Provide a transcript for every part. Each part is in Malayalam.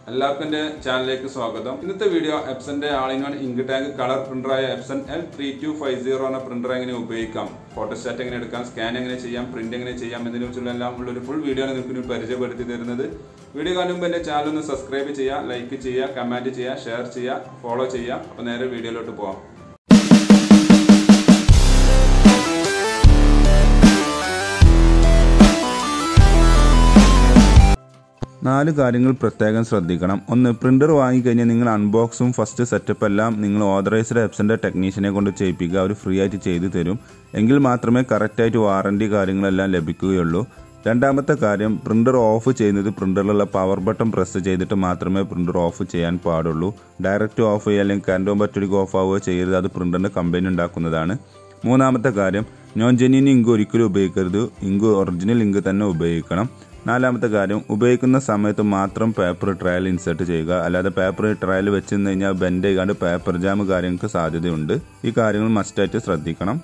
എല്ലാവർക്കും എൻ്റെ ചാനലിലേക്ക് സ്വാഗതം ഇന്നത്തെ വീഡിയോ എപ്സന്റെ all in one ink tank colour പ്രിന്ററായ Epson L three two five zero എന്ന പ്രിന്റർ എങ്ങനെ ഉപയോഗിക്കാം ഫോട്ടോസ്റ്റാറ്റ് എങ്ങനെ എടുക്കാം സ്കാൻ എങ്ങനെ ചെയ്യാം പ്രിന്റ് എങ്ങനെ ചെയ്യാം എന്നതിനെ കുറിച്ചുള്ള എല്ലാം ഉള്ള ഒരു ഫുൾ വീഡിയോ ആണ് നിങ്ങൾക്ക് ഇനി പരിചയപ്പെടുത്തി തരുന്നത് വീഡിയോ കാണുമ്പോൾ എൻ്റെ ചാനൽ ഒന്ന് സബ്സ്ക്രൈബ് ചെയ്യുക ലൈക്ക് ചെയ്യുക കമൻറ്റ് ചെയ്യുക ഷെയർ ചെയ്യുക ഫോളോ ചെയ്യുക അപ്പോൾ നേരെ വീഡിയോയിലോട്ട് പോകാം നാല് കാര്യങ്ങൾ പ്രത്യേകം ശ്രദ്ധിക്കണം ഒന്ന് പ്രിന്റർ വാങ്ങിക്കഴിഞ്ഞാൽ നിങ്ങൾ അൺബോക്സും ഫസ്റ്റ് സെറ്റപ്പ് എല്ലാം നിങ്ങൾ ഓതറൈസ്ഡ് എപ്സന്റെ ടെക്നീഷ്യനെ കൊണ്ട് ചെയ്യിപ്പിക്കുക അവർ ഫ്രീ ആയിട്ട് ചെയ്തു തരും എങ്കിൽ മാത്രമേ കറക്റ്റായിട്ട് വാറണ്ടി കാര്യങ്ങളെല്ലാം ലഭിക്കുകയുള്ളൂ രണ്ടാമത്തെ കാര്യം പ്രിന്റർ ഓഫ് ചെയ്യുന്നത് പ്രിന്ററിലുള്ള പവർ ബട്ടൺ പ്രസ് ചെയ്തിട്ട് മാത്രമേ പ്രിന്റർ ഓഫ് ചെയ്യാൻ പാടുള്ളൂ ഡയറക്റ്റ് ഓഫ് ചെയ്യുക അല്ലെങ്കിൽ കറണ്ടോ പറ്റടിക്ക് ഓഫ് ആവുകയോ ചെയ്യരുത് അത് പ്രിന്ററിന് കമ്പനി ഉണ്ടാക്കുന്നതാണ് മൂന്നാമത്തെ കാര്യം നോൺ ജെന്യൂൻ ഇങ്ക് ഒരിക്കലും ഉപയോഗിക്കരുത് ഇങ്ക് ഒറിജിനൽ ഇങ്ക് തന്നെ ഉപയോഗിക്കണം നാലാമത്തെ കാര്യം ഉപയോഗിക്കുന്ന സമയത്ത് മാത്രം പേപ്പർ ട്രയൽ ഇൻസേർട്ട് ചെയ്യുക അല്ലാതെ പേപ്പർ ട്രയൽ വെച്ച് കഴിഞ്ഞാൽ ബെൻഡ് ചെയ്യാണ്ട് പേപ്പർ ജാം കാര്യങ്ങൾക്ക് സാധ്യതയുണ്ട് ഈ കാര്യങ്ങൾ മസ്റ്റായിട്ട് ശ്രദ്ധിക്കണം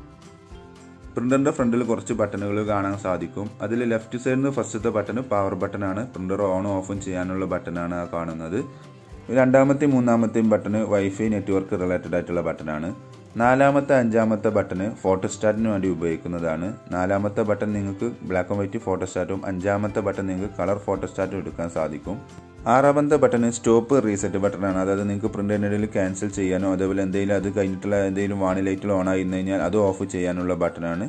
പ്രിന്ററിന്റെ ഫ്രണ്ടിൽ കുറച്ച് ബട്ടണുകൾ കാണാൻ സാധിക്കും അതിൽ ലെഫ്റ്റ് സൈഡിൽ നിന്ന് ഫസ്റ്റത്തെ ബട്ടൺ പവർ ബട്ടണാണ് പ്രിന്റർ ഓണും ഓഫും ചെയ്യാനുള്ള ബട്ടണാണ് ആ കാണുന്നത് രണ്ടാമത്തെയും മൂന്നാമത്തെയും ബട്ടൺ വൈഫൈ നെറ്റ്വർക്ക് റിലേറ്റഡ് ആയിട്ടുള്ള ബട്ടണാണ് നാലാമത്തെ അഞ്ചാമത്തെ ബട്ടൺ ഫോട്ടോസ്റ്റാറ്റിന് വേണ്ടി ഉപയോഗിക്കുന്നതാണ് നാലാമത്തെ ബട്ടൺ നിങ്ങൾക്ക് ബ്ലാക്ക് ആൻഡ് വൈറ്റ് ഫോട്ടോസ്റ്റാറ്റും അഞ്ചാമത്തെ ബട്ടൺ നിങ്ങൾക്ക് കളർ ഫോട്ടോസ്റ്റാറ്റും എടുക്കാൻ സാധിക്കും ആറാമത്തെ ബട്ടൺ സ്റ്റോപ്പ് റീസെറ്റ് ബട്ടണാണ് അതായത് നിങ്ങൾക്ക് പ്രിന്ററിനിടയിൽ ക്യാൻസൽ ചെയ്യാനോ അതേപോലെ എന്തെങ്കിലും അത് കഴിഞ്ഞിട്ടുള്ള എന്തെങ്കിലും വാണി ലൈറ്റിൽ ഓൺ ആയി കഴിഞ്ഞാൽ അത് ഓഫ് ചെയ്യാനുള്ള ബട്ടണാണ്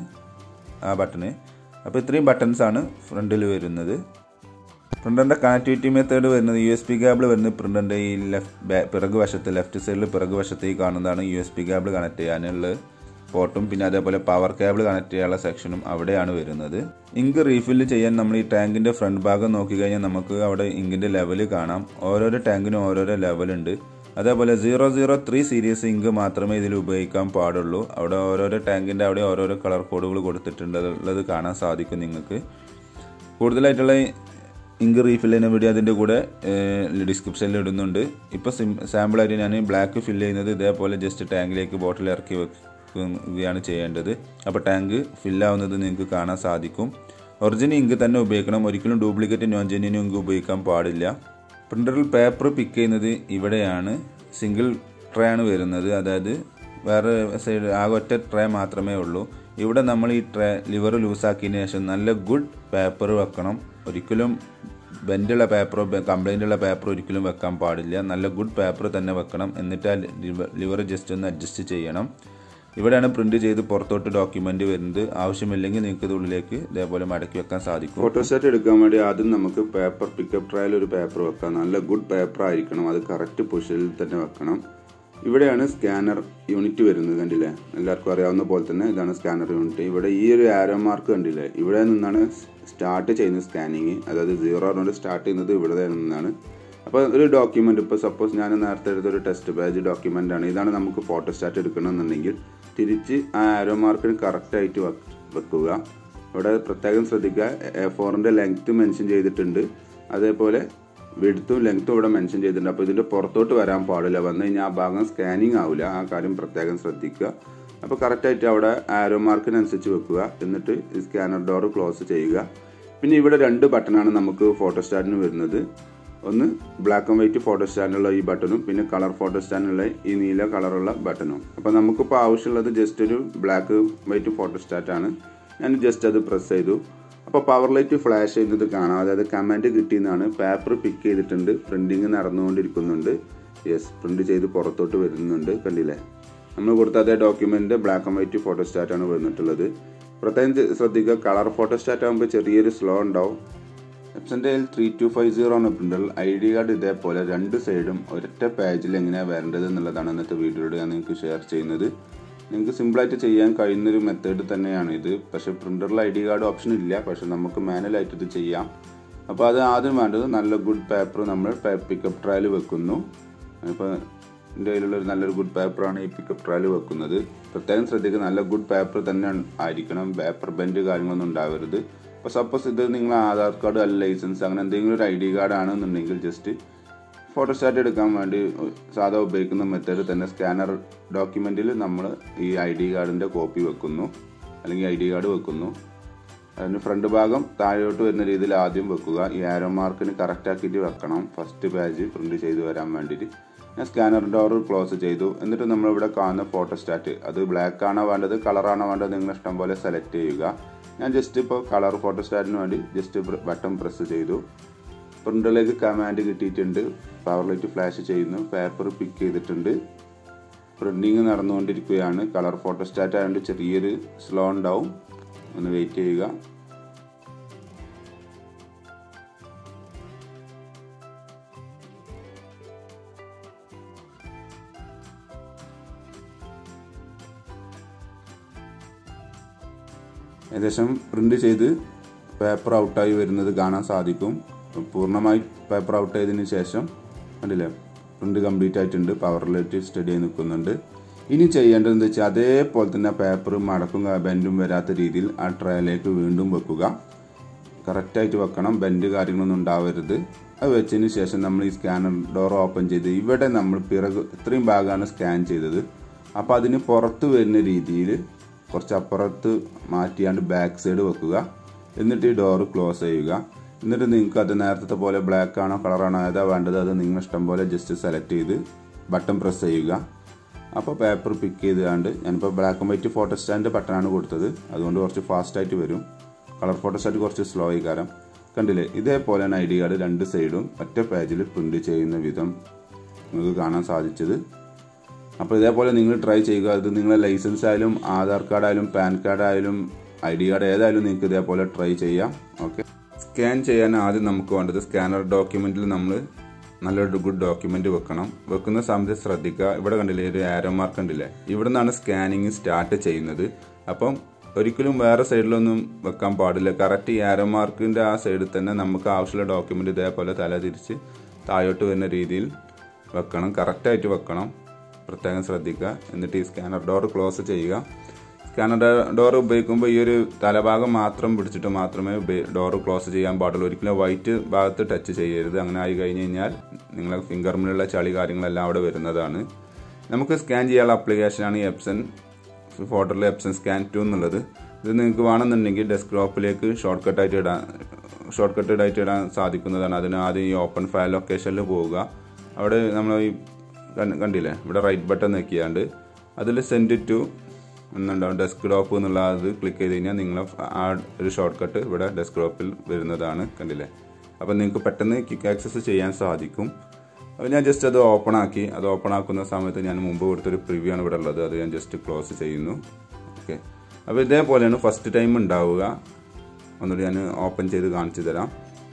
ആ ബട്ടണ് അപ്പോൾ ഇത്രയും ബട്ടൺസ് ആണ് ഫ്രണ്ടിൽ വരുന്നത് പ്രിന്ററിന്റെ കണക്ടിവിറ്റി മെത്തേഡ് വരുന്നത് യു എസ് പി കേബിൾ വരുന്നത് പ്രിന്ററിന്റെ ഈ ലെഫ്റ്റ് പിറകു വശത്ത് ലെഫ്റ്റ് സൈഡിൽ പിറകു വശത്ത് ഈ കാണുന്നതാണ് U S B cable connect ചെയ്യാനുള്ള പോർട്ടും പിന്നെ അതേപോലെ പവർ കേബിൾ കണക്ട് ചെയ്യാനുള്ള സെക്ഷനും അവിടെയാണ് വരുന്നത് ഇങ്ക് റീഫില്ല് ചെയ്യാൻ നമ്മൾ ഈ ടാങ്കിന്റെ ഫ്രണ്ട് ഭാഗം നോക്കിക്കഴിഞ്ഞാൽ നമുക്ക് അവിടെ ഇങ്കിന്റെ ലെവൽ കാണാം ഓരോരോ ടാങ്കിനും ഓരോരോ ലെവൽ ഉണ്ട് അതേപോലെ zero zero three series ink മാത്രമേ ഇതിൽ ഉപയോഗിക്കാൻ പാടുള്ളൂ അവിടെ ഓരോരോ ടാങ്കിന്റെ അവിടെ ഓരോരോ കളർ കോഡുകൾ കൊടുത്തിട്ടുണ്ട് ഉള്ളത് കാണാൻ സാധിക്കും നിങ്ങൾക്ക് കൂടുതലായിട്ടുള്ള ഇങ്ക് റീഫില്ലിന് വേണ്ടി അതിൻ്റെ കൂടെ ഡിസ്ക്രിപ്ഷനിൽ ഇടുന്നുണ്ട് ഇപ്പോൾ സിം സാമ്പിളായിട്ട് ഞാൻ ബ്ലാക്ക് ഫില്ല് ചെയ്യുന്നത് ഇതേപോലെ ജസ്റ്റ് ടാങ്കിലേക്ക് ബോട്ടിൽ ഇറക്കി വെക്കുകയാണ് ചെയ്യേണ്ടത് അപ്പോൾ ടാങ്ക് ഫില്ലാവുന്നത് നിങ്ങൾക്ക് കാണാൻ സാധിക്കും ഒറിജിനൽ ഇങ്ക് തന്നെ ഉപയോഗിക്കണം ഒരിക്കലും ഡ്യൂപ്ലിക്കേറ്റ് നോൺ ജെന്യൂൻ ഇങ്ക് ഉപയോഗിക്കാൻ പാടില്ല പ്രിൻ്ററിൽ പേപ്പർ പിക്ക് ചെയ്യുന്നത് ഇവിടെയാണ് സിംഗിൾ ട്രേ ആണ് വരുന്നത് അതായത് വേറെ സൈഡ് ആകെ ഒറ്റ ട്രേ മാത്രമേ ഉള്ളൂ ഇവിടെ നമ്മൾ ഈ ട്രേ ലിവർ ലൂസാക്കിയതിന് ശേഷം നല്ല ഗുഡ് പേപ്പർ വെക്കണം ഒരിക്കലും ബെൻഡുള്ള പേപ്പറോ കംപ്ലൈൻ്റ് ഉള്ള പേപ്പർ ഒരിക്കലും വെക്കാൻ പാടില്ല നല്ല ഗുഡ് പേപ്പർ തന്നെ വെക്കണം എന്നിട്ട് ആ ലിവർ ജസ്റ്റ് ഒന്ന് അഡ്ജസ്റ്റ് ചെയ്യണം ഇവിടെയാണ് പ്രിന്റ് ചെയ്ത് പുറത്തോട്ട് ഡോക്യുമെന്റ് വരുന്നത് ആവശ്യമില്ലെങ്കിൽ നിങ്ങൾക്ക് ഇത് ഉള്ളിലേക്ക് ഇതേപോലെ മടക്കി വെക്കാൻ സാധിക്കും ഫോട്ടോസ്റ്റാറ്റ് എടുക്കാൻ വേണ്ടി ആദ്യം നമുക്ക് പേപ്പർ പിക്കപ്പ് ട്രയൽ ഒരു പേപ്പർ വെക്കാം നല്ല ഗുഡ് പേപ്പർ ആയിരിക്കണം അത് കറക്റ്റ് പൊസിഷനിൽ തന്നെ വെക്കണം ഇവിടെയാണ് സ്കാനർ യൂണിറ്റ് വരുന്നത് കണ്ടില്ലേ എല്ലാവർക്കും അറിയാവുന്ന പോലെ തന്നെ ഇതാണ് സ്കാനർ യൂണിറ്റ് ഇവിടെ ഈ ഒരു ആരോ മാർക്ക് കണ്ടില്ലേ ഇവിടെ നിന്നാണ് സ്റ്റാർട്ട് ചെയ്യുന്നത് സ്കാനിങ് അതായത് സീറോ കൊണ്ട് സ്റ്റാർട്ട് ചെയ്യുന്നത് ഇവിടെ നിന്നാണ് അപ്പോൾ ഒരു ഡോക്യുമെന്റ് ഇപ്പോൾ സപ്പോസ് ഞാൻ നേരത്തെ എടുത്തൊരു ടെസ്റ്റ് പേജ് ഡോക്യുമെന്റ് ആണ് ഇതാണ് നമുക്ക് ഫോട്ടോസ്റ്റാറ്റ് എടുക്കണമെന്നുണ്ടെങ്കിൽ തിരിച്ച് ആ ആരോ മാർക്കിന് കറക്റ്റായിട്ട് വെക്കുക ഇവിടെ പ്രത്യേകം ശ്രദ്ധിക്കുക എ ഫോറിൻ്റെ ലെങ്ത്ത് മെൻഷൻ ചെയ്തിട്ടുണ്ട് അതേപോലെ വിടുത്തും ലെങ്ത്തും ഇവിടെ മെൻഷൻ ചെയ്തിട്ടുണ്ട് അപ്പോൾ ഇതിൻ്റെ പുറത്തോട്ട് വരാൻ പാടില്ല വന്നു കഴിഞ്ഞാൽ ആ ഭാഗം സ്കാനിങ് ആവില്ല ആ കാര്യം പ്രത്യേകം ശ്രദ്ധിക്കുക അപ്പോൾ കറക്റ്റായിട്ട് അവിടെ ആരോ മാർക്കിനനുസരിച്ച് വെക്കുക എന്നിട്ട് ഈ സ്കാനർ ഡോർ ക്ലോസ് ചെയ്യുക പിന്നെ ഇവിടെ രണ്ട് ബട്ടണാണ് നമുക്ക് ഫോട്ടോസ്റ്റാറ്റിന് വരുന്നത് ഒന്ന് ബ്ലാക്ക് ആൻഡ് വൈറ്റ് ഫോട്ടോ സ്റ്റാൻഡുള്ള ഈ ബട്ടണും പിന്നെ കളർ ഫോട്ടോ സ്റ്റാൻഡുള്ള ഈ നീല കളറുള്ള ബട്ടണും അപ്പോൾ നമുക്കിപ്പോൾ ആവശ്യമുള്ളത് ജസ്റ്റ് ഒരു ബ്ലാക്ക് വൈറ്റ് ഫോട്ടോ സ്റ്റാറ്റ് ആണ് ഞാൻ ജസ്റ്റ് അത് പ്രസ് ചെയ്തു അപ്പോൾ പവർ ലൈറ്റ് ഫ്ലാഷ് ചെയ്യുന്നത് കാണാം അതായത് കമൻറ്റ് കിട്ടിയെന്നാണ് പേപ്പർ പിക്ക് ചെയ്തിട്ടുണ്ട് പ്രിൻറ്റിങ് നടന്നുകൊണ്ടിരിക്കുന്നുണ്ട് യെസ് പ്രിൻറ്റ് ചെയ്ത് പുറത്തോട്ട് വരുന്നുണ്ട് കണ്ടില്ലേ നമ്മൾ കൊടുത്ത അതേ document black and white photo സ്റ്റാറ്റാണ് വന്നിട്ടുള്ളത് പ്രത്യേകം ശ്രദ്ധിക്കുക കളർ ഫോട്ടോ സ്റ്റാറ്റ് ആകുമ്പോൾ ചെറിയൊരു സ്ലോ ഉണ്ടാവും എപ്സൻ്റെ ത്രീ ടു ഫൈവ് സീറോ എന്ന പ്രിൻ്ററിൽ ഐ ഡി കാർഡ് ഇതേപോലെ രണ്ട് സൈഡും ഒരൊറ്റ പേജിൽ എങ്ങനെയാണ് വരേണ്ടത് എന്നുള്ളതാണ് ഇന്നത്തെ വീഡിയോയിലൂടെ ഞാൻ നിങ്ങൾക്ക് ഷെയർ ചെയ്യുന്നത് നിങ്ങൾക്ക് സിമ്പിളായിട്ട് ചെയ്യാൻ കഴിയുന്നൊരു മെത്തേഡ് തന്നെയാണ് ഇത് പക്ഷേ പ്രിൻ്ററിൽ ഐ ഡി കാർഡ് ഓപ്ഷൻ ഇല്ല പക്ഷേ നമുക്ക് മാനുവലായിട്ട് ഇത് ചെയ്യാം അപ്പോൾ അത് ആദ്യം വേണ്ടത് നല്ല ഗുഡ് പേപ്പർ നമ്മൾ പിക്കപ്പ് ട്രയൽ വെക്കുന്നു ഇപ്പോൾ എൻ്റെ കയ്യിലുള്ള ഒരു നല്ലൊരു ഗുഡ് പേപ്പറാണ് ഈ പിക്കപ്പ് ട്രയൽ വെക്കുന്നത് പ്രത്യേകം ശ്രദ്ധിക്കുക നല്ല ഗുഡ് പേപ്പർ തന്നെ ആയിരിക്കണം പേപ്പർ ബെൻഡ് കാര്യങ്ങളൊന്നും ഉണ്ടാവരുത് അപ്പോൾ സപ്പോസ് ഇത് നിങ്ങൾ ആധാർ കാർഡ് അല്ല ലൈസൻസ് അങ്ങനെ എന്തെങ്കിലും ഒരു ഐ ഡി കാർഡ് ആണെന്നുണ്ടെങ്കിൽ ജസ്റ്റ് ഫോട്ടോസ്റ്റാറ്റ് എടുക്കാൻ വേണ്ടി സാധാ ഉപയോഗിക്കുന്ന മെത്തേഡ് തന്നെ സ്കാനർ ഡോക്യുമെൻറ്റിൽ നമ്മൾ ഈ ഐ ഡി കാർഡിൻ്റെ കോപ്പി വെക്കുന്നു അല്ലെങ്കിൽ ഐ ഡി കാർഡ് വെക്കുന്നു അതിന് ഫ്രണ്ട് ഭാഗം താഴോട്ട് വരുന്ന രീതിയിൽ ആദ്യം വെക്കുക ഈ ആരോ മാർക്കിന് കറക്റ്റ് ആക്കിയിട്ട് വെക്കണം ഫസ്റ്റ് പേജ് പ്രിന്റ് ചെയ്ത് വരാൻ വേണ്ടിയിട്ട് ഞാൻ സ്കാനർ ഡോർ ക്ലോസ് ചെയ്തു എന്നിട്ട് നമ്മളിവിടെ കാണുന്ന ഫോട്ടോസ്റ്റാറ്റ് അത് ബ്ലാക്ക് ആണോ വേണ്ടത് കളറാണോ വേണ്ടത് നിങ്ങൾ ഇഷ്ടം പോലെ സെലക്ട് ചെയ്യുക ഞാൻ ജസ്റ്റ് ഇപ്പോൾ കളർ ഫോട്ടോസ്റ്റാറ്റിന് വേണ്ടി ജസ്റ്റ് ബട്ടൺ പ്രസ് ചെയ്തു പ്രിന്ററിലേക്ക് കമാൻഡ് കിട്ടിയിട്ടുണ്ട് പവർ ലൈറ്റ് ഫ്ലാഷ് ചെയ്യുന്നു പേപ്പർ പിക്ക് ചെയ്തിട്ടുണ്ട് പ്രിന്റിങ് നടന്നുകൊണ്ടിരിക്കുകയാണ് കളർ ഫോട്ടോസ്റ്റാറ്റ് ആയതുകൊണ്ട് ചെറിയൊരു സ്ലോ ഉണ്ടാവും ഒന്ന് വെയിറ്റ് ചെയ്യുക ഏകദേശം പ്രിന്റ് ചെയ്ത് പേപ്പർ ഔട്ടായി വരുന്നത് കാണാൻ സാധിക്കും പൂർണ്ണമായി പേപ്പർ ഔട്ട് ചെയ്തതിന് ശേഷം കണ്ടില്ലേ പ്രിന്റ് കംപ്ലീറ്റ് ആയിട്ടുണ്ട് പവർ ലൈറ്റ് സ്റ്റഡി ആയി നിൽക്കുന്നുണ്ട് ഇനി ചെയ്യേണ്ടത് എന്താ വെച്ചാൽ അതേപോലെ തന്നെ പേപ്പർ മടക്കും ബെൻഡും വരാത്ത രീതിയിൽ ആ ട്രയലേക്ക് വീണ്ടും വെക്കുക കറക്റ്റായിട്ട് വെക്കണം ബെൻഡ് കാര്യങ്ങളൊന്നും ഉണ്ടാവരുത് അത് വെച്ചതിന് ശേഷം നമ്മൾ ഈ സ്കാനർ ഡോർ ഓപ്പൺ ചെയ്ത് ഇവിടെ നമ്മൾ പിറകു ഇത്രയും ഭാഗമാണ് സ്കാൻ ചെയ്തത് അപ്പോൾ അതിന് പുറത്ത് വരുന്ന രീതിയിൽ കുറച്ച് അപ്പുറത്ത് മാറ്റിയാണ്ട് ബാക്ക് സൈഡ് വെക്കുക എന്നിട്ട് ഈ ഡോർ ക്ലോസ് ചെയ്യുക എന്നിട്ട് നിങ്ങൾക്ക് അത് നേരത്തെ പോലെ ബ്ലാക്ക് ആണോ കളറാണോ ഏതാ വേണ്ടത് അത് നിങ്ങൾ ഇഷ്ടം പോലെ ജസ്റ്റ് സെലക്ട് ചെയ്ത് ബട്ടൺ പ്രസ് ചെയ്യുക അപ്പോൾ പേപ്പർ പിക്ക് ചെയ്തുകൊണ്ട് ഞാനിപ്പോൾ black and white photostat ബട്ടണാണ് കൊടുത്തത് അതുകൊണ്ട് കുറച്ച് ഫാസ്റ്റ് ആയിട്ട് വരും കളർ ഫോട്ടോ സ്റ്റാറ്റ് കുറച്ച് സ്ലോ ആയി കാരണം കണ്ടില്ലേ ഇതേപോലെയാണ് ഐ ഡി കാർഡ് രണ്ട് സൈഡും ഒറ്റ പേജിൽ പ്രിന്റ് ചെയ്യുന്ന വിധം നിങ്ങൾക്ക് കാണാൻ സാധിച്ചത് അപ്പോൾ ഇതേപോലെ നിങ്ങൾ ട്രൈ ചെയ്യുക അത് നിങ്ങളെ ലൈസൻസ് ആയാലും ആധാർ കാർഡ് ആയാലും പാൻ കാർഡ് ആയാലും ഐ ഡി കാർഡ് ഏതായാലും നിങ്ങൾക്ക് ഇതേപോലെ ട്രൈ ചെയ്യാം ഓക്കെ സ്കാൻ ചെയ്യാൻ ആദ്യം നമുക്ക് വേണ്ടത് സ്കാനർ ഡോക്യുമെന്റിൽ നമ്മൾ നല്ലൊരു ഗുഡ് ഡോക്യുമെന്റ് വെക്കണം വെക്കുന്ന സമയത്ത് ശ്രദ്ധിക്കുക ഇവിടെ കണ്ടില്ലേ ഒരു ആരോ മാർക്ക് കണ്ടില്ലേ ഇവിടെ നിന്നാണ് സ്കാനിങ് സ്റ്റാർട്ട് ചെയ്യുന്നത് അപ്പം ഒരിക്കലും വേറെ സൈഡിലൊന്നും വെക്കാൻ പാടില്ല കറക്റ്റ് ഈ ആരോ മാർക്കിന്റെ ആ സൈഡിൽ തന്നെ നമുക്ക് ആവശ്യമുള്ള ഡോക്യുമെന്റ് ഇതേപോലെ തല തിരിച്ച് താഴോട്ട് വരുന്ന രീതിയിൽ വെക്കണം കറക്റ്റായിട്ട് വെക്കണം പ്രത്യേകം ശ്രദ്ധിക്കുക എന്നിട്ട് ഈ സ്കാനർ ഡോർ ക്ലോസ് ചെയ്യുക സ്കാനർ ഡോർ ഉപയോഗിക്കുമ്പോൾ ഈ ഒരു തലഭാഗം മാത്രം പിടിച്ചിട്ട് മാത്രമേ ഡോർ ക്ലോസ് ചെയ്യാൻ പാടുള്ളൂ ഒരിക്കലും വൈറ്റ് ഭാഗത്ത് ടച്ച് ചെയ്യരുത് അങ്ങനെ ആയി കഴിഞ്ഞ് കഴിഞ്ഞാൽ നിങ്ങളെ ഫിംഗറിലുള്ള ചളി കാര്യങ്ങളെല്ലാം അവിടെ വരുന്നതാണ് നമുക്ക് സ്കാൻ ചെയ്യാനുള്ള ആപ്ലിക്കേഷനാണ് ഈ എപ്സൺ ഫോട്ടോയിൽ എപ്സൺ സ്കാൻ ടു എന്നുള്ളത് ഇത് നിങ്ങൾക്ക് വേണമെന്നുണ്ടെങ്കിൽ ഡെസ്ക്ടോപ്പിലേക്ക് ഷോർട്ട് കട്ടായിട്ട് ഇടാൻ ഷോർട്ട് കട്ട് ആയിട്ട് ഇടാൻ സാധിക്കുന്നതാണ് അതിന് ആദ്യം ഈ ഓപ്പൺ ഫയൽ ലൊക്കേഷനിൽ പോവുക അവിടെ നമ്മൾ ഈ കണ്ടില്ലേ ഇവിടെ റൈറ്റ് ബട്ടൺ നോക്കിയാണ്ട് അതിൽ സെൻഡ് ടു എന്നുണ്ടാവും ഡെസ്ക് ടോപ്പ് എന്നുള്ള അത് ക്ലിക്ക് ചെയ്ത് കഴിഞ്ഞാൽ നിങ്ങൾ ആ ഒരു ഷോർട്ട് കട്ട് ഇവിടെ ഡെസ്ക് ടോപ്പിൽ വരുന്നതാണ് കണ്ടില്ലേ അപ്പം നിങ്ങൾക്ക് പെട്ടെന്ന് ക്വിക്ക് ആക്സസ് ചെയ്യാൻ സാധിക്കും അപ്പോൾ ഞാൻ ജസ്റ്റ് അത് ഓപ്പൺ ആക്കി അത് ഓപ്പൺ ആക്കുന്ന സമയത്ത് ഞാൻ മുമ്പ് കൊടുത്തൊരു പ്രിവ്യൂ ആണ് ഇവിടെ ഉള്ളത് അത് ഞാൻ ജസ്റ്റ് ക്ലോസ് ചെയ്യുന്നു ഓക്കെ അപ്പോൾ ഇതേപോലെയാണ് ഫസ്റ്റ് ടൈം ഉണ്ടാവുക ഒന്നുകൂടി ഞാൻ ഓപ്പൺ ചെയ്ത് കാണിച്ചു തരാം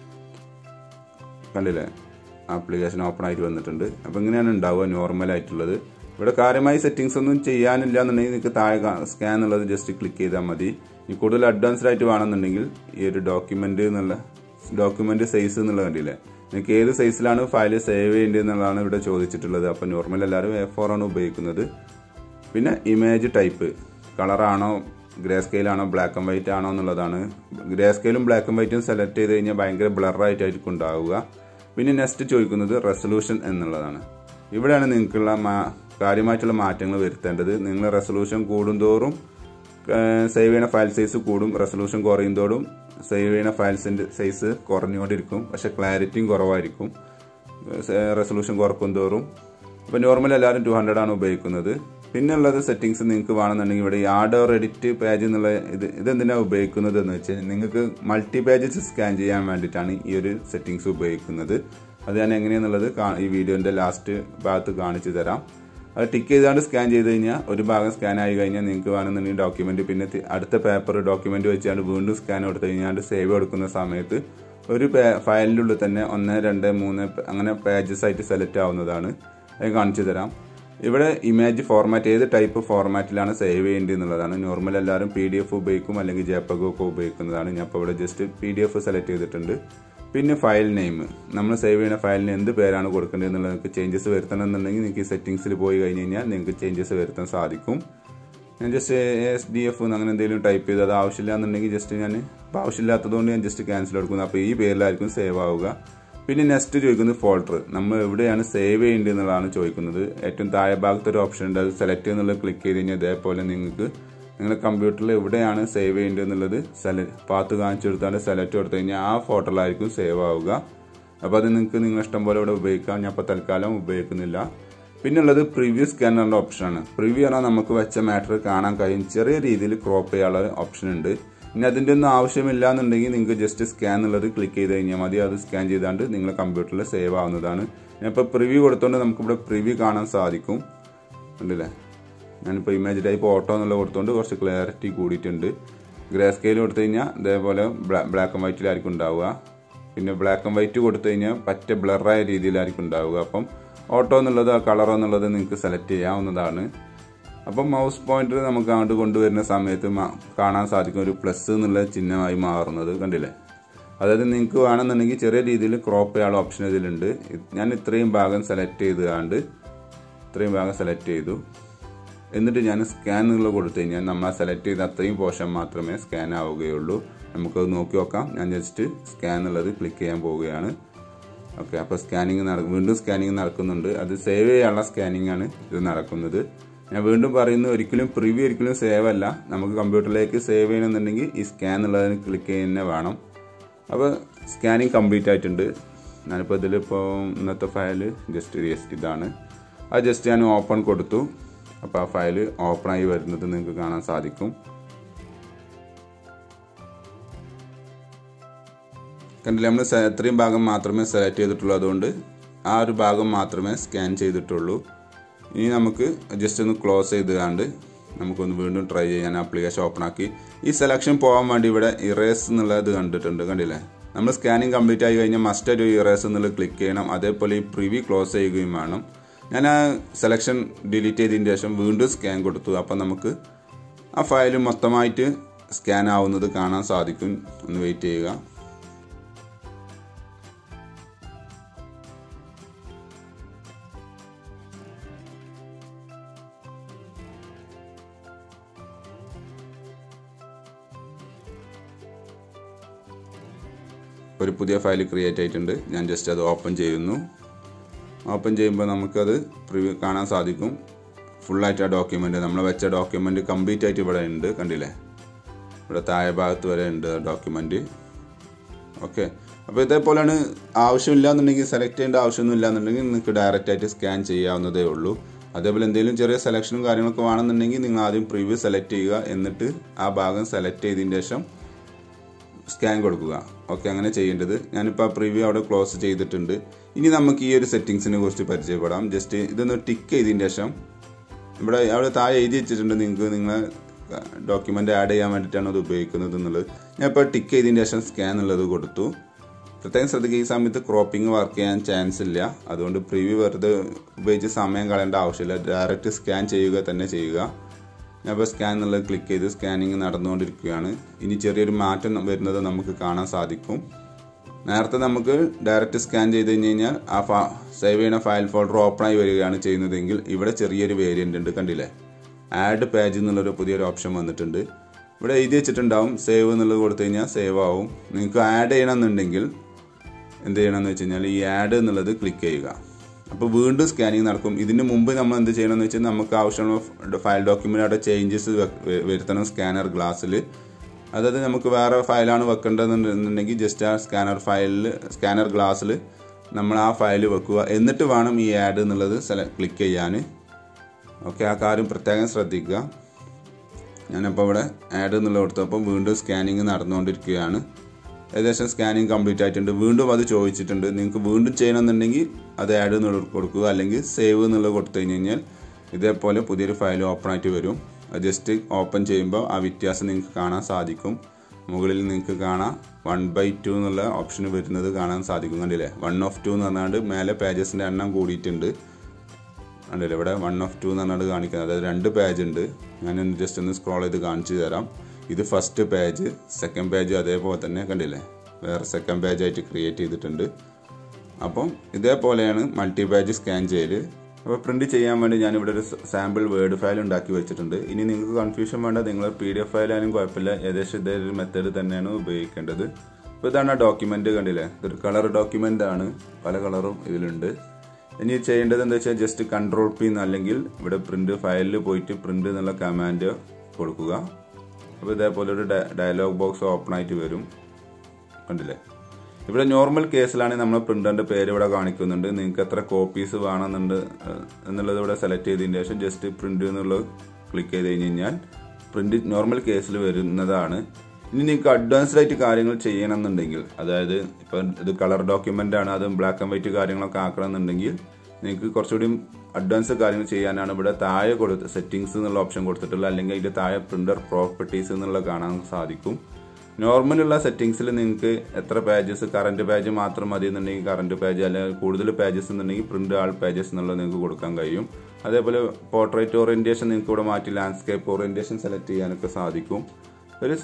കണ്ടില്ലേ ആപ്ലിക്കേഷൻ ഓപ്പൺ ആയിട്ട് വന്നിട്ടുണ്ട് അപ്പോൾ ഇങ്ങനെയാണ് ഉണ്ടാവുക നോർമൽ ആയിട്ടുള്ളത് ഇവിടെ കാര്യമായി സെറ്റിങ്സ് ഒന്നും ചെയ്യാനില്ല എന്നുണ്ടെങ്കിൽ നിങ്ങൾക്ക് താഴെ സ്കാൻ എന്നുള്ളത് ജസ്റ്റ് ക്ലിക്ക് ചെയ്താൽ മതി ഈ കൂടുതൽ അഡ്വാൻസ്ഡ് ആയിട്ട് വേണമെന്നുണ്ടെങ്കിൽ ഈ ഒരു ഡോക്യുമെന്റ് എന്നുള്ള ഡോക്യുമെന്റ് സൈസ് എന്നുള്ളത് കണ്ടില്ലേ നിങ്ങൾക്ക് ഏത് സൈസിലാണ് ഫയൽ സേവ് ചെയ്യേണ്ടത് എന്നുള്ളതാണ് ഇവിടെ ചോദിച്ചിട്ടുള്ളത് അപ്പോൾ നോർമൽ എല്ലാവരും എ ഫോർ ആണ് ഉപയോഗിക്കുന്നത് പിന്നെ ഇമേജ് ടൈപ്പ് കളറാണോ ഗ്രേ സ്കെയിലാണോ ബ്ലാക്ക് ആൻഡ് വൈറ്റ് ആണോ എന്നുള്ളതാണ് ഗ്രേ സ്കെയിലും ബ്ലാക്ക് ആൻഡ് വൈറ്റും സെലക്ട് ചെയ്ത് കഴിഞ്ഞാൽ ഭയങ്കര ബ്ലറായിട്ടായിരിക്കും ഉണ്ടാവുക പിന്നെ നെക്സ്റ്റ് ചോദിക്കുന്നത് റെസൊല്യൂഷൻ എന്നുള്ളതാണ് ഇവിടെയാണ് നിങ്ങൾക്കുള്ള കാര്യമായിട്ടുള്ള മാറ്റങ്ങൾ വരുത്തേണ്ടത് നിങ്ങൾ റെസൊല്യൂഷൻ കൂടുന്തോറും സേവ് ചെയ്യുന്ന ഫയൽ സൈസ് കൂടും റെസൊല്യൂഷൻ കുറയുന്തോറും സേവ് ചെയ്യുന്ന ഫയൽസിന്റെ സൈസ് കുറഞ്ഞുകൊണ്ടിരിക്കും പക്ഷെ ക്ലാരിറ്റിയും കുറവായിരിക്കും റെസൊല്യൂഷൻ കുറക്കും തോറും ഇപ്പം നോർമൽ എല്ലാവരും ടു ഹൺഡ്രഡ് ആണ് ഉപയോഗിക്കുന്നത് പിന്നെ ഉള്ളത് സെറ്റിങ്സ് നിങ്ങൾക്ക് വേണമെന്നുണ്ടെങ്കിൽ ഇവിടെ ആഡ് ഓർ എഡിറ്റ് പേജ് എന്നുള്ള ഇത് ഇതെന്തിനാണ് ഉപയോഗിക്കുന്നത് എന്ന് വെച്ചാൽ നിങ്ങൾക്ക് മൾട്ടി പേജസ് സ്കാൻ ചെയ്യാൻ വേണ്ടിയിട്ടാണ് ഈ ഒരു സെറ്റിങ്സ് ഉപയോഗിക്കുന്നത് അത് ഞാൻ എങ്ങനെയാണെന്നുള്ളത് ഈ വീഡിയോന്റെ ലാസ്റ്റ് ഭാഗത്ത് കാണിച്ചു തരാം അത് ടിക്ക് ചെയ്താണ്ട് സ്കാൻ ചെയ്ത് കഴിഞ്ഞാൽ ഒരു ഭാഗം സ്കാൻ ആയി കഴിഞ്ഞാൽ നിങ്ങൾക്ക് വേണമെന്നുണ്ടെങ്കിൽ ഡോക്യുമെന്റ് പിന്നെ അടുത്ത പേപ്പർ ഡോക്യുമെന്റ് വെച്ചാണ്ട് വീണ്ടും സ്കാൻ കൊടുത്തു കഴിഞ്ഞാൽ സേവ് കൊടുക്കുന്ന സമയത്ത് ഒരു ഫയലിൻ്റെ ഉള്ളിൽ തന്നെ ഒന്ന് രണ്ട് മൂന്ന് അങ്ങനെ പേജസ് ആയിട്ട് സെലക്ട് ആവുന്നതാണ് അത് കാണിച്ചു തരാം ഇവിടെ ഇമേജ് ഫോർമാറ്റ് ഏത് ടൈപ്പ് ഫോർമാറ്റിലാണ് സേവ് ചെയ്യേണ്ടത് എന്നുള്ളതാണ് നോർമൽ എല്ലാവരും പി ഡി എഫ് ഉപയോഗിക്കും അല്ലെങ്കിൽ ജെപ്പഗോ ഒക്കെ ഉപയോഗിക്കുന്നതാണ് ഞാൻ ഇപ്പോൾ ഇവിടെ just P D F select ചെയ്തിട്ടുണ്ട് പിന്നെ ഫയൽ നെയിം നമ്മൾ സേവ് ചെയ്യുന്ന ഫയലിന് എന്ത് പേരാണ് കൊടുക്കേണ്ടത് എന്നുള്ളത് നിങ്ങൾക്ക് ചേഞ്ചസ് വരുത്തണം എന്നുണ്ടെങ്കിൽ നിങ്ങൾക്ക് സെറ്റിംഗ്സിൽ പോയി കഴിഞ്ഞ് കഴിഞ്ഞാൽ നിങ്ങൾക്ക് ചേഞ്ചസ് വരുത്താൻ സാധിക്കും ഞാൻ ജസ്റ്റ് എസ് ഡി എഫ് അങ്ങനെ എന്തെങ്കിലും ടൈപ്പ് ചെയ്ത് അത് ആവശ്യമില്ല എന്നുണ്ടെങ്കിൽ ജസ്റ്റ് ഞാൻ അപ്പോൾ ആവശ്യമില്ലാത്തതുകൊണ്ട് ഞാൻ ജസ്റ്റ് ക്യാൻസൽ എടുക്കുന്നു അപ്പോൾ ഈ പേരിലായിരിക്കും സേവ് ആവുക പിന്നെ നെക്സ്റ്റ് ചോദിക്കുന്നത് ഫോൾഡർ നമ്മൾ എവിടെയാണ് സേവ് ചെയ്യേണ്ടത് എന്നുള്ളതാണ് ചോദിക്കുന്നത് ഏറ്റവും താഴെ ഭാഗത്ത് ഒരു ഓപ്ഷൻ ഉണ്ട് അത് സെലക്ട് എന്നുള്ളത് ക്ലിക്ക് ചെയ്ത് കഴിഞ്ഞാൽ ഇതേപോലെ നിങ്ങൾക്ക് നിങ്ങളുടെ കമ്പ്യൂട്ടറിൽ എവിടെയാണ് സേവ് ചെയ്യേണ്ടത് എന്നുള്ളത് സെല പാത്ത് കാണിച്ചു കൊടുത്താൽ സെലക്ട് കൊടുത്തു കഴിഞ്ഞാൽ ആ ഫോട്ടോയിലായിരിക്കും സേവ് ആവുക അപ്പോൾ അത് നിങ്ങൾക്ക് നിങ്ങൾ ഇഷ്ടം പോലെ ഇവിടെ ഉപയോഗിക്കാം ഞാൻ ഇപ്പോൾ തൽക്കാലം ഉപയോഗിക്കുന്നില്ല പിന്നെ ഉള്ളത് പ്രിവ്യൂ സ്കാനറിൻ്റെ ഓപ്ഷനാണ് പ്രിവ്യൂ പറഞ്ഞാൽ നമുക്ക് വെച്ച മാറ്റർ കാണാൻ കഴിയും ചെറിയ രീതിയിൽ ക്രോപ്പ് ചെയ്യാനുള്ള ഓപ്ഷൻ ഉണ്ട് ഇനി അതിൻ്റെ ഒന്നും ആവശ്യമില്ല എന്നുണ്ടെങ്കിൽ നിങ്ങൾക്ക് ജസ്റ്റ് സ്കാൻ എന്നുള്ളത് ക്ലിക്ക് ചെയ്ത് കഴിഞ്ഞാൽ മതി അത് സ്കാൻ ചെയ്താണ്ട് നിങ്ങളുടെ കമ്പ്യൂട്ടറിൽ സേവ് ആവുന്നതാണ് ഞാനിപ്പോൾ പ്രിവ്യൂ കൊടുത്തുകൊണ്ട് നമുക്കിവിടെ പ്രിവ്യൂ കാണാൻ സാധിക്കും ഉണ്ടല്ലേ ഞാനിപ്പോൾ ഇമേജ് ടൈപ്പ് ഓട്ടോ എന്നുള്ള കൊടുത്തുകൊണ്ട് കുറച്ച് ക്ലാരിറ്റി കൂടിയിട്ടുണ്ട് ഗ്രേ സ്കെയിൽ കൊടുത്തു കഴിഞ്ഞാൽ ഇതേപോലെ ബ്ലാക്ക് ആൻഡ് വൈറ്റിലായിരിക്കും ഉണ്ടാവുക പിന്നെ ബ്ലാക്ക് ആൻഡ് വൈറ്റ് കൊടുത്തു കഴിഞ്ഞാൽ പറ്റ ബ്ലറായ രീതിയിലായിരിക്കും ഉണ്ടാവുക അപ്പം ഓട്ടോ എന്നുള്ളത് ആ കളറോ എന്നുള്ളത് നിങ്ങൾക്ക് സെലക്ട് ചെയ്യാവുന്നതാണ് അപ്പം മൗസ് പോയിന്റർ നമുക്ക് അങ്ങോട്ട് കൊണ്ടുവരുന്ന സമയത്ത് കാണാൻ സാധിക്കും ഒരു പ്ലസ് എന്നുള്ള ചിഹ്നമായി മാറുന്നത് കണ്ടില്ലേ അതായത് നിങ്ങൾക്ക് വേണമെന്നുണ്ടെങ്കിൽ ചെറിയ രീതിയിൽ ക്രോപ്പ് ചെയ്യാനുള്ള ഓപ്ഷൻ ഇതിലുണ്ട് ഞാൻ ഇത്രയും ഭാഗം സെലക്ട് ചെയ്തുകൊണ്ട് ഇത്രയും ഭാഗം സെലക്ട് ചെയ്തു എന്നിട്ട് ഞാൻ സ്കാൻ എന്നുള്ള കൊടുത്തു കഴിഞ്ഞാൽ നമ്മൾ സെലക്ട് ചെയ്ത അത്രയും പോർഷൻ മാത്രമേ സ്കാൻ ആവുകയുള്ളൂ നമുക്കത് നോക്കി നോക്കാം ഞാൻ ജസ്റ്റ് സ്കാൻ എന്നുള്ളത് ക്ലിക്ക് ചെയ്യാൻ പോവുകയാണ് ഓക്കെ അപ്പോൾ സ്കാനിങ് നടക്കും വീണ്ടും സ്കാനിങ് നടക്കുന്നുണ്ട് അത് സേവ് ചെയ്യാനുള്ള സ്കാനിങ് ആണ് ഇത് നടക്കുന്നത് ഞാൻ വീണ്ടും പറയുന്നു ഒരിക്കലും പ്രിവ്യൂ ഒരിക്കലും സേവ് അല്ല നമുക്ക് കമ്പ്യൂട്ടറിലേക്ക് സേവ് ചെയ്യണമെന്നുണ്ടെങ്കിൽ ഈ സ്കാൻ എന്നുള്ളതിന് ക്ലിക്ക് ചെയ്യുന്നേ വേണം അപ്പോൾ സ്കാനിങ് കംപ്ലീറ്റ് ആയിട്ടുണ്ട് ഞാനിപ്പോൾ ഇതിലിപ്പോൾ ഇന്നത്തെ ഫയൽ ജസ്റ്റ് ജസ്റ്റ് ഇതാണ് അത് ജസ്റ്റ് ഞാൻ ഓപ്പൺ കൊടുത്തു അപ്പോൾ ആ ഫയൽ ഓപ്പണായി വരുന്നത് നിങ്ങൾക്ക് കാണാൻ സാധിക്കും കണ്ടില്ല നമ്മൾ ഇത്രയും ഭാഗം മാത്രമേ സെലക്ട് ചെയ്തിട്ടുള്ളൂ അതുകൊണ്ട് ആ ഒരു ഭാഗം മാത്രമേ സ്കാൻ ചെയ്തിട്ടുള്ളൂ ഇനി നമുക്ക് ജസ്റ്റ് ഒന്ന് ക്ലോസ് ചെയ്ത് കണ്ട് നമുക്കൊന്ന് വീണ്ടും ട്രൈ ചെയ്യാൻ ആപ്ലിക്കേഷൻ ഓപ്പൺ ആക്കി ഈ സെലക്ഷൻ പോകാൻ വേണ്ടി ഇവിടെ ഇറേസ് എന്നുള്ളത് കണ്ടിട്ടുണ്ട് കണ്ടില്ലേ നമ്മൾ സ്കാനിങ് കംപ്ലീറ്റ് ആയി കഴിഞ്ഞാൽ മസ്റ്റ് ഒരു ഇറേസ് എന്നുള്ളത് ക്ലിക്ക് ചെയ്യണം അതേപോലെ ഈ പ്രിവ്യൂ ക്ലോസ് ചെയ്യുകയും വേണം ഞാൻ ആ സെലക്ഷൻ ഡിലീറ്റ് ചെയ്തതിന് ശേഷം വീണ്ടും സ്കാൻ കൊടുത്തു അപ്പം നമുക്ക് ആ ഫയൽ മൊത്തമായിട്ട് സ്കാൻ ആവുന്നത് കാണാൻ സാധിക്കും ഒന്ന് വെയിറ്റ് ചെയ്യുക ഒരു പുതിയ ഫയൽ ക്രിയേറ്റ് ആയിട്ടുണ്ട് ഞാൻ ജസ്റ്റ് അത് ഓപ്പൺ ചെയ്യുന്നു ഓപ്പൺ ചെയ്യുമ്പോൾ നമുക്കത് പ്രിവ്യൂ കാണാൻ സാധിക്കും ഫുള്ളായിട്ട് ആ ഡോക്യുമെൻ്റ് നമ്മൾ വെച്ച ഡോക്യുമെൻ്റ് കംപ്ലീറ്റ് ആയിട്ട് ഇവിടെ ഉണ്ട് കണ്ടില്ലേ ഇവിടെ താഴെ ഭാഗത്ത് വരെ ഉണ്ട് ഡോക്യുമെൻ്റ് ഓക്കെ അപ്പോൾ ഇതേപോലെയാണ് ആവശ്യമില്ല എന്നുണ്ടെങ്കിൽ സെലക്ട് ചെയ്യേണ്ട ആവശ്യമൊന്നും ഇല്ല എന്നുണ്ടെങ്കിൽ നിങ്ങൾക്ക് ഡയറക്റ്റ് ആയിട്ട് സ്കാൻ ചെയ്യാവുന്നതേ ഉള്ളൂ അതേപോലെ എന്തെങ്കിലും ചെറിയ സെലക്ഷനും കാര്യങ്ങളൊക്കെ വേണമെന്നുണ്ടെങ്കിൽ നിങ്ങൾ ആദ്യം പ്രിവ്യൂ സെലക്ട് ചെയ്യുക എന്നിട്ട് ആ ഭാഗം സെലക്ട് ചെയ്തതിന് ശേഷം സ്കാൻ കൊടുക്കുക ഓക്കെ അങ്ങനെ ചെയ്യേണ്ടത് ഞാനിപ്പോൾ ആ പ്രിവ്യൂ അവിടെ ക്ലോസ് ചെയ്തിട്ടുണ്ട് ഇനി നമുക്ക് ഈ ഒരു സെറ്റിങ്സിനെ കുറിച്ച് പരിചയപ്പെടാം ജസ്റ്റ് ഇതൊന്ന് ടിക്ക് ചെയ്തതിന് ശേഷം ഇവിടെ അവിടെ താഴെ എഴുതി വെച്ചിട്ടുണ്ട് നിങ്ങൾക്ക് നിങ്ങൾ ഡോക്യുമെൻ്റ് ആഡ് ചെയ്യാൻ വേണ്ടിയിട്ടാണ് അത് ഉപയോഗിക്കുന്നത് എന്നുള്ളത് ഞാൻ ഇപ്പോൾ ടിക്ക് ചെയ്തതിന് ശേഷം സ്കാൻ എന്നുള്ളത് കൊടുത്തു പ്രത്യേകം ശ്രദ്ധിക്കുക ഈ സമയത്ത് ക്രോപ്പിംഗ് വർക്ക് ചെയ്യാൻ ചാൻസ് ഇല്ല അതുകൊണ്ട് പ്രിവ്യൂ വെറുതെ ഉപയോഗിച്ച് സമയം കളയേണ്ട ആവശ്യമില്ല ഡയറക്റ്റ് സ്കാൻ ചെയ്യുക തന്നെ ചെയ്യുക ഞാൻ ഇപ്പോൾ സ്കാൻ എന്നുള്ളത് ക്ലിക്ക് ചെയ്ത് സ്കാനിങ് നടന്നുകൊണ്ടിരിക്കുകയാണ് ഇനി ചെറിയൊരു മാറ്റം വരുന്നത് നമുക്ക് കാണാൻ സാധിക്കും നേരത്തെ നമുക്ക് ഡയറക്റ്റ് സ്കാൻ ചെയ്ത് കഴിഞ്ഞ് കഴിഞ്ഞാൽ ആ ഫാ സേവ് ചെയ്യുന്ന ഫയൽ ഫോൾഡർ ഓപ്പൺ ആയി വരികയാണ് ചെയ്യുന്നതെങ്കിൽ ഇവിടെ ചെറിയൊരു വേരിയൻ്റ് ഉണ്ട് കണ്ടില്ലേ ആഡ് പേജ് എന്നുള്ളൊരു പുതിയൊരു ഓപ്ഷൻ വന്നിട്ടുണ്ട് ഇവിടെ എഴുതി വെച്ചിട്ടുണ്ടാവും സേവ് എന്നുള്ളത് കൊടുത്തു കഴിഞ്ഞാൽ സേവ് ആവും നിങ്ങൾക്ക് ആഡ് ചെയ്യണമെന്നുണ്ടെങ്കിൽ എന്ത് ചെയ്യണമെന്ന് വെച്ച് കഴിഞ്ഞാൽ ഈ ആഡ് എന്നുള്ളത് ക്ലിക്ക് ചെയ്യുക അപ്പോൾ വീണ്ടും സ്കാനിങ് നടക്കും ഇതിന് മുമ്പ് നമ്മൾ എന്ത് ചെയ്യണമെന്ന് വെച്ചാൽ നമുക്ക് ആവശ്യമുള്ള ഫയൽ ഡോക്യുമെൻ്റ് അവിടെ ചേഞ്ചസ് വരുത്തണം സ്കാനർ ഗ്ലാസ്സിൽ അതായത് നമുക്ക് വേറെ ഫയലാണ് വെക്കേണ്ടതെന്നുണ്ടെങ്കിൽ ജസ്റ്റ് ആ സ്കാനർ ഫയലിൽ സ്കാനർ ഗ്ലാസ്സിൽ നമ്മൾ ആ ഫയൽ വെക്കുക എന്നിട്ട് വേണം ഈ ആഡ് എന്നുള്ളത് സെല ക്ലിക്ക് ചെയ്യാൻ ഓക്കെ ആ കാര്യം പ്രത്യേകം ശ്രദ്ധിക്കുക ഞാനപ്പോൾ ഇവിടെ ആഡ് എന്നുള്ളത് കൊടുത്തപ്പോൾ വീണ്ടും സ്കാനിങ് നടന്നുകൊണ്ടിരിക്കുകയാണ് ഏകദേശം സ്കാനിങ് കംപ്ലീറ്റ് ആയിട്ടുണ്ട് വീണ്ടും അത് ചോദിച്ചിട്ടുണ്ട് നിങ്ങൾക്ക് വീണ്ടും ചെയ്യണമെന്നുണ്ടെങ്കിൽ അത് ആഡ് എന്നുള്ളത് കൊടുക്കുക അല്ലെങ്കിൽ സേവ് എന്നുള്ളത് കൊടുത്തു കഴിഞ്ഞ് കഴിഞ്ഞാൽ ഇതേപോലെ പുതിയൊരു ഫയൽ ഓപ്പൺ ആയിട്ട് വരും അത് ജസ്റ്റ് ഓപ്പൺ ചെയ്യുമ്പോൾ ആ വ്യത്യാസം നിങ്ങൾക്ക് കാണാൻ സാധിക്കും മുകളിൽ നിങ്ങൾക്ക് കാണാം വൺ ബൈ ടു എന്നുള്ള ഓപ്ഷൻ വരുന്നത് കാണാൻ സാധിക്കും കണ്ടില്ലേ വൺ ഓഫ് ടു എന്ന് പറഞ്ഞാണ്ട് മേലെ പേജസിൻ്റെ എണ്ണം കൂടിയിട്ടുണ്ട് കണ്ടില്ലേ ഇവിടെ വൺ ഓഫ് ടു എന്ന് പറഞ്ഞാണ്ട് കാണിക്കുന്നത് അതായത് രണ്ട് പേജ് ഉണ്ട് ഞാൻ ജസ്റ്റ് ഒന്ന് സ്ക്രോൾ ചെയ്ത് കാണിച്ചു തരാം ഇത് ഫസ്റ്റ് പേജ് സെക്കൻഡ് പേജ് അതേപോലെ തന്നെ കണ്ടില്ലേ വേറെ സെക്കൻഡ് പേജ് ആയിട്ട് ക്രിയേറ്റ് ചെയ്തിട്ടുണ്ട് അപ്പം ഇതേപോലെയാണ് മൾട്ടി പേജ് സ്കാൻ ചെയ്യൽ അപ്പോൾ പ്രിന്റ് ചെയ്യാൻ വേണ്ടി ഞാനിവിടെ ഒരു സാമ്പിൾ വേർഡ് ഫയൽ ഉണ്ടാക്കി വെച്ചിട്ടുണ്ട് ഇനി നിങ്ങൾക്ക് കൺഫ്യൂഷൻ വേണ്ട നിങ്ങൾ പി ഡി എഫ് ഫയലായാലും കുഴപ്പമില്ല ഏകദേശം ഇതേ ഒരു മെത്തേഡ് തന്നെയാണ് ഉപയോഗിക്കേണ്ടത് അപ്പോൾ ഇതാണ് ആ ഡോക്യുമെന്റ് കണ്ടില്ലേ ഇതൊരു കളർ ഡോക്യുമെന്റ് ആണ് പല കളറും ഇതിലുണ്ട് ഇനി ചെയ്യേണ്ടത് എന്താ വെച്ചാൽ ജസ്റ്റ് കൺട്രോൾ പി അല്ലെങ്കിൽ ഇവിടെ പ്രിന്റ് ഫയലിൽ പോയിട്ട് പ്രിന്റ് എന്നുള്ള കമാൻഡ് കൊടുക്കുക അപ്പോൾ ഇതേപോലെ ഒരു ഡയലോഗ് ബോക്സ് ഓപ്പൺ ആയിട്ട് വരും കണ്ടില്ലേ ഇവിടെ നോർമൽ കേസിലാണ് നമ്മൾ പ്രിന്ററിന്റെ പേര് ഇവിടെ കാണിക്കുന്നുണ്ട് നിങ്ങൾക്ക് എത്ര കോപ്പീസ് വേണമെന്നുണ്ട് ഏഹ്, എന്നുള്ളത് ഇവിടെ സെലക്ട് ചെയ്തതിന് ശേഷം ജസ്റ്റ് പ്രിന്റ് എന്നുള്ളത് ക്ലിക്ക് ചെയ്ത് കഴിഞ്ഞ് കഴിഞ്ഞാൽ പ്രിന്റ് നോർമൽ കേസിൽ വരുന്നതാണ് ഇനി നിങ്ങൾക്ക് അഡ്വാൻസ്ഡ് ആയിട്ട് കാര്യങ്ങൾ ചെയ്യണമെന്നുണ്ടെങ്കിൽ അതായത് ഇപ്പം ഇത് കളർ ഡോക്യുമെന്റ് ആണ് അതും ബ്ലാക്ക് ആൻഡ് വൈറ്റ് കാര്യങ്ങളൊക്കെ ആക്കണമെന്നുണ്ടെങ്കിൽ നിങ്ങൾക്ക് കുറച്ചുകൂടി അഡ്വാൻസ് കാര്യങ്ങൾ ചെയ്യാനാണ് ഇവിടെ താഴെ കൊടുത്ത് സെറ്റിംഗ്സ് എന്നുള്ള ഓപ്ഷൻ കൊടുത്തിട്ടുള്ളത് അല്ലെങ്കിൽ അതിന്റെ താഴെ പ്രിന്റർ പ്രോപ്പർട്ടീസ് എന്നുള്ള കാണാൻ സാധിക്കും നോർമൽ ഉള്ള സെറ്റിംഗ്സിൽ നിങ്ങൾക്ക് എത്ര പേജസ് കറന്റ് പേജ് മാത്രം മതി എന്നുണ്ടെങ്കിൽ കറന്റ് പേജ് അല്ലെങ്കിൽ കൂടുതൽ പേജസ് എന്നുണ്ടെങ്കിൽ പ്രിന്റ് ആൾ പേജസ് എന്നുള്ളത് നിങ്ങൾക്ക് കൊടുക്കാൻ കഴിയും അതേപോലെ പോർട്രേറ്റ് ഓറിയന്റേഷൻ നിങ്ങൾക്ക് ഇവിടെ മാറ്റി ലാൻഡ്സ്കേപ്പ് ഓറിയന്റേഷൻ സെലക്ട് ചെയ്യാനൊക്കെ സാധിക്കും ഒരു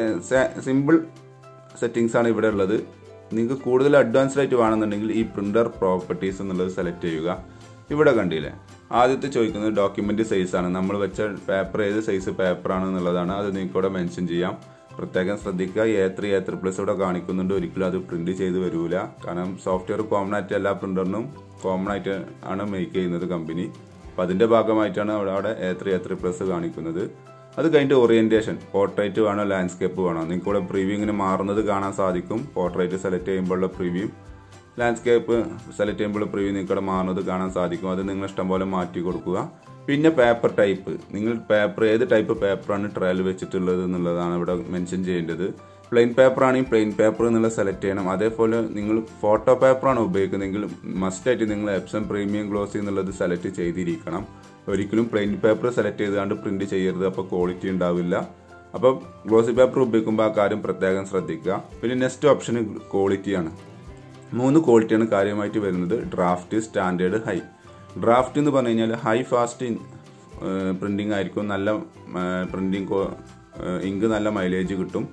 സിമ്പിൾ സെറ്റിംഗ്സ് ആണ് ഇവിടെ ഉള്ളത് നിങ്ങൾക്ക് കൂടുതൽ അഡ്വാൻസ്ഡ് ആയിട്ട് വേണമെന്നുണ്ടെങ്കിൽ ഈ പ്രിന്റർ പ്രോപ്പർട്ടീസ് എന്നുള്ളത് സെലക്ട് ചെയ്യുക ഇവിടെ കണ്ടില്ലേ ആദ്യത്തെ ചോദിക്കുന്നത് ഡോക്യുമെന്റ് സൈസ് ആണ് നമ്മൾ വെച്ച പേപ്പർ ഏത് സൈസ് പേപ്പർ ആണ് എന്നുള്ളതാണ് അത് നിങ്ങൾക്ക് ഇവിടെ മെൻഷൻ ചെയ്യാം പ്രത്യേകം ശ്രദ്ധിക്കുക A three A three plus ഇവിടെ കാണിക്കുന്നുണ്ട് ഒരിക്കലും അത് പ്രിന്റ് ചെയ്ത് വരൂല കാരണം സോഫ്റ്റ്വെയർ കോമൺ ആയിട്ട് എല്ലാ പ്രിന്ററിനും കോമൺ ആയിട്ട് ആണ് മേക്ക് ചെയ്യുന്നത് കമ്പനി അപ്പൊ അതിന്റെ ഭാഗമായിട്ടാണ് അവിടെ അവിടെ A three A three plus കാണിക്കുന്നത് അത് കഴിഞ്ഞിട്ട് ഓറിയന്റേഷൻ പോർട്രേറ്റ് വേണോ ലാൻഡ്സ്കേപ്പ് വേണോ നിങ്ങൾക്ക് ഇവിടെ പ്രീവ്യൂ ഇങ്ങനെ മാറുന്നത് കാണാൻ സാധിക്കും പോർട്രേറ്റ് സെലക്ട് ചെയ്യുമ്പോഴുള്ള പ്രീവ്യൂ ലാൻഡ്സ്കേപ്പ് സെലക്ട് ചെയ്യുമ്പോൾ പ്രിവ്യൂ നിങ്ങളുടെ മാറുന്നത് കാണാൻ സാധിക്കും അത് നിങ്ങൾ ഇഷ്ടംപോലെ മാറ്റി കൊടുക്കുക പിന്നെ പേപ്പർ ടൈപ്പ് നിങ്ങൾ പേപ്പർ ഏത് ടൈപ്പ് പേപ്പറാണ് ട്രയൽ വെച്ചിട്ടുള്ളത് എന്നുള്ളതാണ് ഇവിടെ മെൻഷൻ ചെയ്യേണ്ടത് പ്ലെയിൻ പേപ്പർ ആണെങ്കിൽ പ്ലെയിൻ പേപ്പർ എന്നുള്ളത് സെലക്ട് ചെയ്യണം അതേപോലെ നിങ്ങൾ ഫോട്ടോ പേപ്പറാണ് ഉപയോഗിക്കുന്നതെങ്കിൽ മസ്റ്റായിട്ട് നിങ്ങൾ എപ്സം പ്രീമിയം ഗ്ലോസി എന്നുള്ളത് സെലക്ട് ചെയ്തിരിക്കണം ഒരിക്കലും പ്ലെയിൻ പേപ്പർ സെലക്ട് ചെയ്തുകൊണ്ട് പ്രിന്റ് ചെയ്യരുത് അപ്പോൾ ക്വാളിറ്റി ഉണ്ടാവില്ല അപ്പോൾ ഗ്ലോസി പേപ്പർ ഉപയോഗിക്കുമ്പോൾ ആ കാര്യം പ്രത്യേകം ശ്രദ്ധിക്കുക പിന്നെ നെക്സ്റ്റ് ഓപ്ഷൻ ക്വാളിറ്റിയാണ് മൂന്ന് ക്വാളിറ്റിയാണ് കാര്യമായിട്ട് വരുന്നത് ഡ്രാഫ്റ്റ് സ്റ്റാൻഡേർഡ് ഹൈ ഡ്രാഫ്റ്റ് എന്ന് പറഞ്ഞു കഴിഞ്ഞാൽ ഹൈ ഫാസ്റ്റ് പ്രിന്റിംഗ് ആയിരിക്കും നല്ല പ്രിന്റിംഗ് ഇങ്ക് നല്ല മൈലേജ് കിട്ടും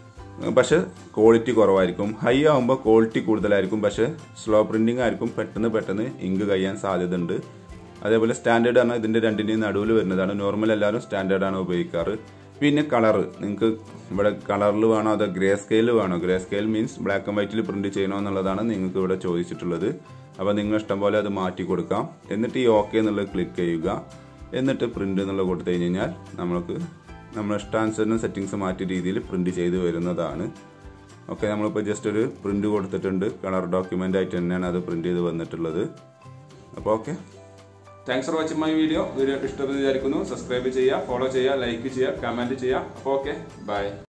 പക്ഷെ ക്വാളിറ്റി കുറവായിരിക്കും ഹൈ ആകുമ്പോൾ ക്വാളിറ്റി കൂടുതലായിരിക്കും പക്ഷെ സ്ലോ പ്രിന്റിംഗ് ആയിരിക്കും പെട്ടെന്ന് പെട്ടെന്ന് ഇങ്ക് കഴിയാൻ സാധ്യതയുണ്ട് അതേപോലെ സ്റ്റാൻഡേർഡ് ആണ് ഇതിന്റെ രണ്ടിന്റെയും നടുവിൽ വരുന്നതാണ് നോർമൽ എല്ലാവരും സ്റ്റാൻഡേർഡ് ആണ് ഉപയോഗിക്കാറ് പിന്നെ കളർ നിങ്ങൾക്ക് ഇവിടെ കളറിൽ വേണോ അതോ ഗ്രേ സ്കെയിൽ വേണോ grey scale means black and വൈറ്റിൽ പ്രിന്റ് ചെയ്യണോ എന്നുള്ളതാണ് നിങ്ങൾക്ക് ഇവിടെ ചോദിച്ചിട്ടുള്ളത് അപ്പോൾ നിങ്ങൾ ഇഷ്ടം പോലെ അത് മാറ്റി കൊടുക്കാം എന്നിട്ട് ഈ ഓക്കെ എന്നുള്ളത് ക്ലിക്ക് ചെയ്യുക എന്നിട്ട് പ്രിന്റ് എന്നുള്ളത് കൊടുത്തു കഴിഞ്ഞ് കഴിഞ്ഞാൽ നമുക്ക് നമ്മൾ ഇഷ്ടാനുസരണം സെറ്റിങ്സ് മാറ്റിയ രീതിയിൽ പ്രിന്റ് ചെയ്ത് വരുന്നതാണ് ഓക്കെ നമ്മളിപ്പോൾ ജസ്റ്റ് ഒരു പ്രിന്റ് കൊടുത്തിട്ടുണ്ട് കളർ ഡോക്യുമെന്റ് ആയിട്ട് തന്നെയാണ് അത് പ്രിന്റ് ചെയ്ത് വന്നിട്ടുള്ളത് അപ്പോൾ okay thanks for watching my video video ഇഷ്ടപ്പെടുന്ന വിചാരിക്കുന്നു സബ്സ്ക്രൈബ് ചെയ്യുക ഫോളോ ചെയ്യുക ലൈക്ക് ചെയ്യുക കമന്റ് ചെയ്യുക അപ്പോൾ ഓക്കെ ബൈ